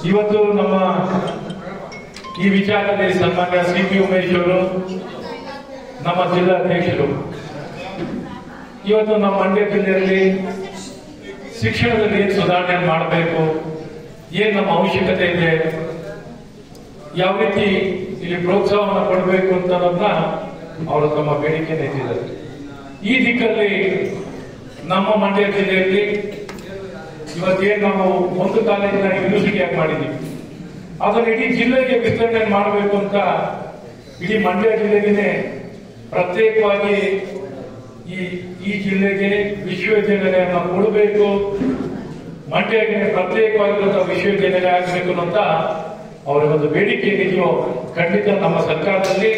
ಇವತ್ತು ನಮ್ಮ ಈ ವಿಚಾರದಲ್ಲಿ ಸನ್ಮಾನ್ಯ ಸಿ ಪಿ ಉಮೇಶ್ ಅವರು ನಮ್ಮ ಜಿಲ್ಲಾಧ್ಯಕ್ಷರು ಇವತ್ತು ನಮ್ಮ ಮಂಡ್ಯ ಜಿಲ್ಲೆಯಲ್ಲಿ ಶಿಕ್ಷಣದಲ್ಲಿ ಏನು ಸುಧಾರಣೆ ಮಾಡಬೇಕು ಏನ್ ನಮ್ಮ ಅವಶ್ಯಕತೆ ಇದೆ ಯಾವ ರೀತಿ ಇಲ್ಲಿ ಪ್ರೋತ್ಸಾಹವನ್ನು ಕೊಡಬೇಕು ಅಂತ ಅನ್ನೋದನ್ನ ಅವರು ತಮ್ಮ ಬೇಡಿಕೆ ಎತ್ತಿದ್ದಾರೆ ಈ ದಿಕ್ಕಲ್ಲಿ ನಮ್ಮ ಮಂಡ್ಯ ಜಿಲ್ಲೆಯಲ್ಲಿ ಇವತ್ತೇನು ನಾವು ಒಂದು ಕಾಲೇಜಿನ ಯೂನಿವರ್ಸಿಟಿಯಾಗಿ ಮಾಡಿದ್ದೀವಿ ಅದನ್ನು ಇಡೀ ಜಿಲ್ಲೆಗೆ ವಿಸ್ತರಣೆ ಮಾಡಬೇಕು ಅಂತ ಇಡೀ ಮಂಡ್ಯ ಜಿಲ್ಲೆಗೆ ಪ್ರತ್ಯೇಕವಾಗಿ ಈ ಈ ಜಿಲ್ಲೆಗೆ ವಿಶ್ವವಿದ್ಯಾನಿಲಯವನ್ನು ಕೊಡಬೇಕು ಮಂಡ್ಯಗೆ ಪ್ರತ್ಯೇಕವಾಗಿರುವಂತಹ ವಿಶ್ವವಿದ್ಯಾನಿಲಯ ಆಗಬೇಕು ಅಂತ ಅವರ ಒಂದು ಬೇಡಿಕೆ ಇದೆಯೋ ಖಂಡಿತ ನಮ್ಮ ಸರ್ಕಾರದಲ್ಲಿ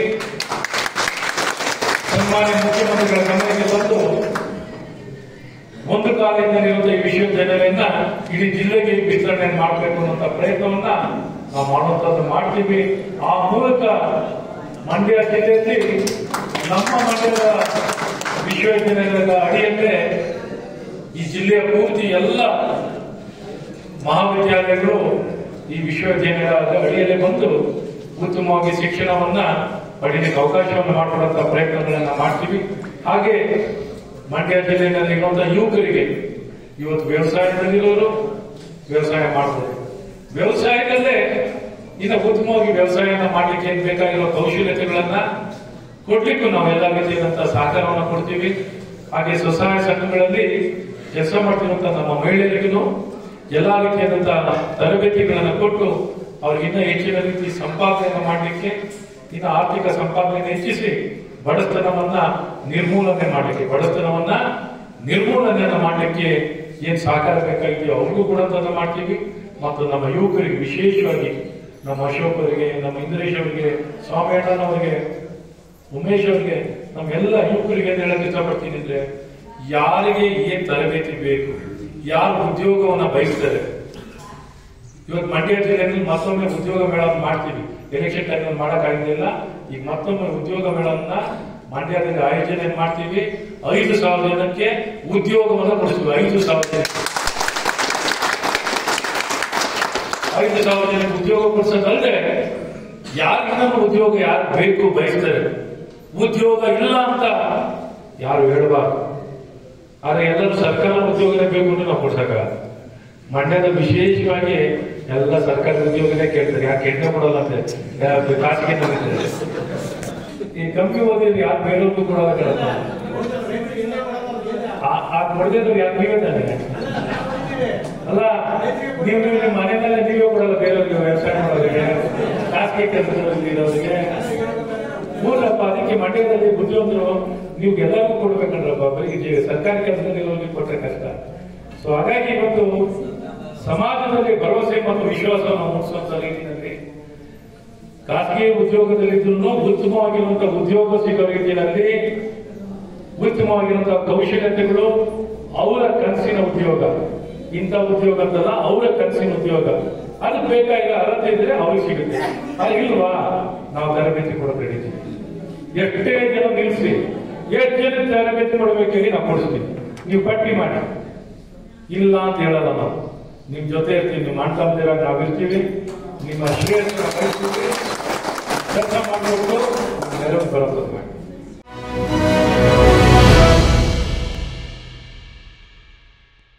ಸನ್ಮಾನ್ಯ ಮುಖ್ಯಮಂತ್ರಿಗಳ ಗಮನಕ್ಕೆ ತಂದು ಒಂದು ಕಾಲೇಜಿನಲ್ಲಿರುವಂತಹ ಈ ವಿಶ್ವವಿದ್ಯಾನಿಲಯನ ಇಡೀ ಜಿಲ್ಲೆಗೆ ವಿಸ್ತರಣೆ ಮಾಡಬೇಕು ಅನ್ನುವಂತ ಪ್ರಯತ್ನವನ್ನ ನಾವು ಮಾಡುವಂತದ್ದು ಮಾಡ್ತೀವಿ ಆ ಮೂಲಕ ಮಂಡ್ಯ ಜಿಲ್ಲೆಯಲ್ಲಿ ನಮ್ಮ ಮಂಡ್ಯದ ವಿಶ್ವವಿದ್ಯಾನಿಲಯದ ಅಡಿಯಲ್ಲೇ ಈ ಜಿಲ್ಲೆಯ ಪೂರ್ತಿ ಎಲ್ಲ ಮಹಾವಿದ್ಯಾಲಯಗಳು ಈ ವಿಶ್ವವಿದ್ಯಾನಿಲಯದ ಅಡಿಯಲ್ಲೇ ಬಂದು ಉತ್ತಮವಾಗಿ ಶಿಕ್ಷಣವನ್ನ ಪಡೆಯಲಿಕ್ಕೆ ಅವಕಾಶವನ್ನು ಮಾಡಿಕೊಡುವಂತ ಪ್ರಯತ್ನಗಳನ್ನ ಮಾಡ್ತೀವಿ ಹಾಗೆ ಮಂಡ್ಯ ಜಿಲ್ಲೆಯಲ್ಲಿ ಇರುವಂತಹ ಯುವಕರಿಗೆ ಇವತ್ತು ವ್ಯವಸಾಯದಲ್ಲಿರೋರು ವ್ಯವಸಾಯ ಮಾಡ್ಬೋದು ವ್ಯವಸಾಯದಲ್ಲೇ ಇನ್ನು ಉತ್ತಮವಾಗಿ ವ್ಯವಸಾಯನ ಮಾಡ್ಲಿಕ್ಕೆ ಏನ್ ಬೇಕಾಗಿರೋ ಕೌಶಲ್ಯತೆಗಳನ್ನ ಕೊಡ್ಲಿಕ್ಕೂ ನಾವು ಎಲ್ಲ ರೀತಿಯಾದಂತಹ ಸಹಕಾರವನ್ನು ಕೊಡ್ತೀವಿ ಹಾಗೆ ಸ್ವಸಹಾಯ ಸಂಘಗಳಲ್ಲಿ ಕೆಲಸ ಮಾಡ್ತಿರುವಂತಹ ನಮ್ಮ ಮಹಿಳೆಯರಿಗೂ ಎಲ್ಲಾ ರೀತಿಯಾದಂತಹ ತರಬೇತಿಗಳನ್ನು ಕೊಟ್ಟು ಅವ್ರಿಗೆ ಇನ್ನೂ ಹೆಚ್ಚಿನ ರೀತಿ ಸಂಪಾದನೆಯನ್ನು ಮಾಡಲಿಕ್ಕೆ ಇನ್ನು ಆರ್ಥಿಕ ಸಂಪಾದನೆ ಹೆಚ್ಚಿಸಿ ಬಡತನವನ್ನ ನಿರ್ಮೂಲನೆ ಮಾಡಲಿಕ್ಕೆ ಬಡತನವನ್ನ ನಿರ್ಮೂಲನೆಯನ್ನ ಮಾಡಲಿಕ್ಕೆ ಏನ್ ಸಹಕಾರ ಬೇಕಾಗಿದೆಯೋ ಅವ್ರಿಗೂ ಕೂಡ ಅದನ್ನ ಮಾಡ್ತೀವಿ ಮತ್ತು ನಮ್ಮ ಯುವಕರಿಗೆ ವಿಶೇಷವಾಗಿ ನಮ್ಮ ಅಶೋಕ್ ಅವರಿಗೆ ನಮ್ಮ ಇಂದ್ರೇಶ್ ಅವರಿಗೆ ಸ್ವಾಮಿ ಅಣ್ಣನವರಿಗೆ ಉಮೇಶ್ ಅವರಿಗೆ ನಮ್ಮೆಲ್ಲ ಯುವಕರಿಗೆ ಏನ್ ಹೇಳಕ್ ಇಷ್ಟಪಡ್ತೀನಿ ಅಂದ್ರೆ ಯಾರಿಗೆ ಏನ್ ತರಬೇತಿ ಬೇಕು ಯಾರು ಉದ್ಯೋಗವನ್ನ ಬಯಸ್ತಾರೆ ಇವತ್ತು ಮಂಡ್ಯ ಜಿಲ್ಲೆಯಲ್ಲಿ ಮತ್ತೊಮ್ಮೆ ಉದ್ಯೋಗ ಮೇಳ ಮಾಡ್ತೀವಿ ಎಲೆಕ್ಷನ್ ಟೈಮ್ ಮಾಡಕ್ಕಾಗಿಲ್ಲ ಈಗ ಮತ್ತೊಮ್ಮೆ ಉದ್ಯೋಗ ಮೇಳವನ್ನ ಮಂಡ್ಯದಲ್ಲಿ ಆಯೋಜನೆ ಮಾಡ್ತೀವಿ ಐದು ಸಾವಿರ ಜನಕ್ಕೆ ಉದ್ಯೋಗವನ್ನು ಕೊಡಿಸ್ತೀವಿ ಐದು ಸಾವಿರ ಜನ ಐದು ಸಾವಿರ ಜನಕ್ಕೆ ಉದ್ಯೋಗ ಕೊಡಿಸೋದಲ್ಲದೆ ಯಾರಿಗಿನ್ನ ಉದ್ಯೋಗ ಯಾರು ಬೇಕು ಬಯಸ್ತಾರೆ ಉದ್ಯೋಗ ಇಲ್ಲ ಅಂತ ಯಾರು ಹೇಳಬಾರ್ದು ಆದ್ರೆ ಎಲ್ಲರೂ ಸರ್ಕಾರ ಉದ್ಯೋಗನೇ ಬೇಕು ಅಂತ ನಾವು ಕೊಡ್ಸಕ್ಕಾಗಲ್ಲ ಮಂಡ್ಯದ ವಿಶೇಷವಾಗಿ ಎಲ್ಲ ಸರ್ಕಾರಿ ಉದ್ಯೋಗನೇ ಕೇಳ್ತಾರೆ ಯಾಕೆ ಎಣ್ಣೆ ಕೊಡಲ್ಲ ಅಂತ ಯಾ- ಖಾಸಗಿ ನಡೀತಾರೆ ಈ ಕಮ್ಮಿ ಓದಿದ್ರೆ ಯಾರು ಬೇರೆಯವ್ರಿಗೂ ಕೊಡೋದಕ್ಕಾಗಲ್ಲ ಆ- ಆ ಕೊಡದಿದ್ರು ಯಾರು ನೀವೇ ತಾನೆ ಅಲ್ಲ ನೀವು ನೀವು ನಿಮ್ಮ ಮನೆಯಲ್ಲೇ ನೀವೇ ಕೊಡಲ್ಲ ಬೇರೆಯವ್ರಿಗೆ ವ್ಯವಸಾಯ ಮಾಡೋರಿಗೆ ಖಾಸಗಿ ಕೆಲಸದಲ್ಲಿ ಇರೋರಿಗೆ ಮೂಲಪ್ಪ ಅದಕ್ಕೆ ಮಂಡ್ಯದಲ್ಲಿ ಬುದ್ಧಿವಂತರು ನೀವು ಎಲ್ಲರಿಗೂ ಕೊಡ್ಬೇಕಂದ್ರಪ್ಪ ಬರೀ ಜಿ- ಸರ್ಕಾರಿ ಕೆಲಸದಲ್ಲಿ ಇರೋರಿಗೆ ಕೊಟ್ಟರೆ ಕಷ್ಟ ಸೊ ಹಾಗಾಗಿ ಇವತ್ತು ಸಮಾಜದಲ್ಲಿ ಭರವಸೆ ಮತ್ತು ವಿಶ್ವಾಸವನ್ನು ಮೂಡಿಸುವಂತ ರೀತಿಯಲ್ಲಿ ಖಾಸಗಿ ಉದ್ಯೋಗದಲ್ಲಿದ್ರು ಉತ್ತಮವಾಗಿರುವಂತಹ ಉದ್ಯೋಗ ಸಿಗೋ ರೀತಿಯಲ್ಲಿ ಉತ್ತಮವಾಗಿರುವಂತಹ ಕೌಶಲ್ಯತೆಗಳು ಅವರ ಕನಸಿನ ಉದ್ಯೋಗ ಇಂಥ ಉದ್ಯೋಗ ಅಂತಲ್ಲ ಅವರ ಕನಸಿನ ಉದ್ಯೋಗ ಅದು ಬೇಕಾಗಿಲ್ಲ ಅರ್ಹತೆ ಇದ್ರೆ ಅವ್ರಿಗೆ ಸಿಗುತ್ತೆ ಅದು ಇಲ್ವಾ ನಾವು ತರಬೇತಿ ಕೊಡೋದು ಹೇಳಿದ್ದೀವಿ ಎಷ್ಟೇ ಜನ ನಿಲ್ಲಿಸಿ ಎಷ್ಟು ಜನ ತರಬೇತಿ ಕೊಡಬೇಕು ಹೇಳಿ ನಾವು ಕೊಡಿಸ್ತೀವಿ ನೀವು ಪಟ್ಟಿ ಮಾಡಿ ಇಲ್ಲ ಅಂತ ಹೇಳಲ್ಲ ನಾವು ನಿಮ್ ಜೊತೆ ಇರ್ತೀವಿ ನೀವು ಮಾಡ್ತಾ ಇದ್ದೀರಾ ನಾವು ಇರ್ತೀವಿ ನಿಮ್ಮ ಶ್ರೇಯಸ್ಸನ್ನ ಬಯಸ್ತೀವಿ ಕೆಲಸ ಮಾಡಬೇಕು ನೆರವು ಬರೋದು ಮಾಡಿ